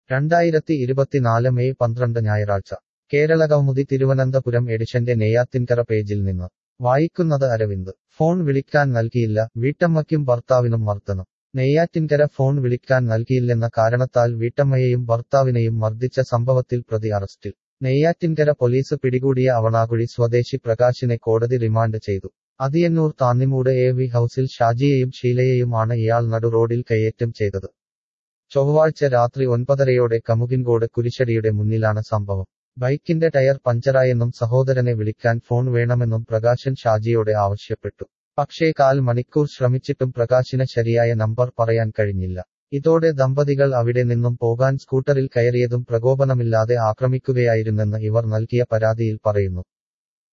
രണ്ടായിരത്തി ഇരുപത്തിനാല് മെയ് പന്ത്രണ്ട് ഞായറാഴ്ച കേരളകൗമുദി തിരുവനന്തപുരം എഡിഷന്റെ നെയ്യാത്തിൻകര പേജിൽ നിന്ന് വായിക്കുന്നത് അരവിന്ദ് ഫോൺ വിളിക്കാൻ നൽകിയില്ല വീട്ടമ്മയ്ക്കും ഭർത്താവിനും മർദ്ദനം നെയ്യാറ്റിൻകര ഫോൺ വിളിക്കാൻ നൽകിയില്ലെന്ന കാരണത്താൽ വീട്ടമ്മയെയും ഭർത്താവിനെയും മർദ്ദിച്ച സംഭവത്തിൽ പ്രതി അറസ്റ്റിൽ നെയ്യാറ്റിൻകര പോലീസ് പിടികൂടിയ അവണാകുഴി സ്വദേശി പ്രകാശിനെ കോടതി റിമാൻഡ് ചെയ്തു അതിയന്നൂർ താന്നിമൂട് എ വി ഹൌസിൽ ഷാജിയെയും ഷീലയെയും ആണ് ഇയാൾ നടു റോഡിൽ കയ്യേറ്റം ചെയ്തത് ചൊവ്വാഴ്ച രാത്രി ഒൻപതരയോടെ കമുകിൻകോട് കുരിശടിയുടെ മുന്നിലാണ് സംഭവം ബൈക്കിന്റെ ടയർ പഞ്ചറായെന്നും സഹോദരനെ വിളിക്കാൻ ഫോൺ വേണമെന്നും പ്രകാശൻ ഷാജിയോടെ ആവശ്യപ്പെട്ടു പക്ഷേ കാൽ മണിക്കൂർ ശ്രമിച്ചിട്ടും പ്രകാശിന് ശരിയായ നമ്പർ പറയാൻ കഴിഞ്ഞില്ല ഇതോടെ ദമ്പതികൾ അവിടെ നിന്നും പോകാൻ സ്കൂട്ടറിൽ കയറിയതും പ്രകോപനമില്ലാതെ ആക്രമിക്കുകയായിരുന്നെന്ന് ഇവർ നൽകിയ പരാതിയിൽ പറയുന്നു